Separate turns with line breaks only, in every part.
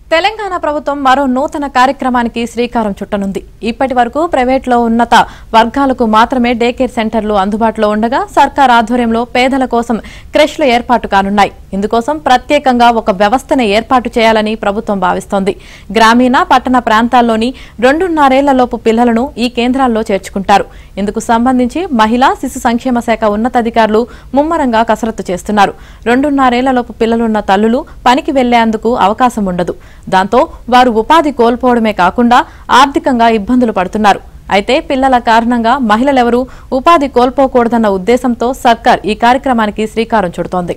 తెలంగాణ ప్రభుత్వం మరో నూతన కార్యక్రమానికి శ్రీకారం చుట్టనుంది ఇప్పటి వరకు ప్రైవేట్లో ఉన్నత వర్గాలకు మాత్రమే డే కేర్ సెంటర్లు అందుబాటులో ఉండగా సర్కార్ ఆధ్వర్యంలో పేదల కోసం క్రెష్లు ఏర్పాటు కానున్నాయి ఇందుకోసం ప్రత్యేకంగా ఒక వ్యవస్థను ఏర్పాటు చేయాలని ప్రభుత్వం భావిస్తోంది గ్రామీణ పట్టణ ప్రాంతాల్లోని రెండున్నరేళ్లలోపు పిల్లలను ఈ కేంద్రాల్లో చేర్చుకుంటారు ఇందుకు సంబంధించి మహిళా శిశు సంక్షేమ శాఖ ఉన్నతాధికారులు ముమ్మరంగా కసరత్తు చేస్తున్నారు రెండున్నరేళ్లలోపు పిల్లలున్న తల్లులు పనికి వెళ్లేందుకు అవకాశం ఉండదు దాంతో వారు ఉపాధి కోల్పోవడమే కాకుండా ఆర్థికంగా ఇబ్బందులు పడుతున్నారు అయితే పిల్లల కారణంగా మహిళలెవరూ ఉపాధి కోల్పోకూడదన్న ఉద్దేశంతో సర్కార్ ఈ కార్యక్రమానికి శ్రీకారం చుడుతోంది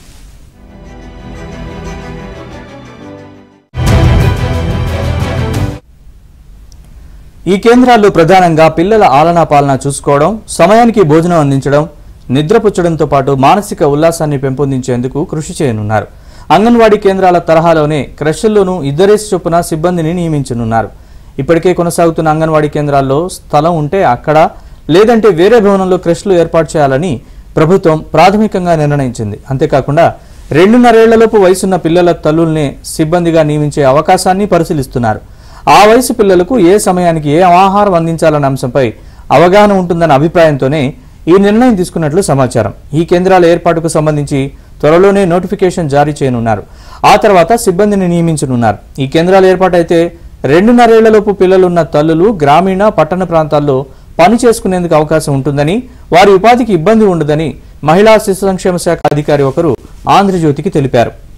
ఈ కేంద్రాల్లో ప్రధానంగా పిల్లల ఆలనా పాలన చూసుకోవడం సమయానికి భోజనం అందించడం నిద్రపుచ్చడంతో పాటు మానసిక ఉల్లాసాన్ని పెంపొందించేందుకు కృషి చేయనున్నారు అంగన్వాడీ కేంద్రాల తరహాలోనే క్రషల్లోనూ ఇద్దరేసి చొప్పున సిబ్బందిని నియమించనున్నారు ఇప్పటికే కొనసాగుతున్న అంగన్వాడీ కేంద్రాల్లో స్థలం ఉంటే అక్కడ లేదంటే వేరే భవనంలో క్రష్లు ఏర్పాటు చేయాలని ప్రభుత్వం ప్రాథమికంగా నిర్ణయించింది అంతేకాకుండా రెండున్నరేళ్లలోపు వయసున్న పిల్లల తల్లుల్నే సిబ్బందిగా నియమించే అవకాశాన్ని పరిశీలిస్తున్నారు ఆ వయసు పిల్లలకు ఏ సమయానికి ఏ ఆహారం అందించాలన్న అంశంపై అవగాహన ఉంటుందన్న అభిప్రాయంతోనే ఈ నిర్ణయం తీసుకున్నట్లు సమాచారం ఈ కేంద్రాల ఏర్పాటుకు సంబంధించి త్వరలోనే నోటిఫికేషన్ జారీ చేయనున్నారు ఆ తర్వాత సిబ్బందిని నియమించనున్నారు ఈ కేంద్రాలు ఏర్పాటైతే రెండున్నరేళ్లలోపు పిల్లలున్న తల్లులు గ్రామీణ పట్టణ ప్రాంతాల్లో పని చేసుకునేందుకు అవకాశం ఉంటుందని వారి ఉపాధికి ఇబ్బంది ఉండదని మహిళా శిశు సంక్షేమ శాఖ అధికారి ఒకరు ఆంధ్రజ్యోతికి తెలిపారు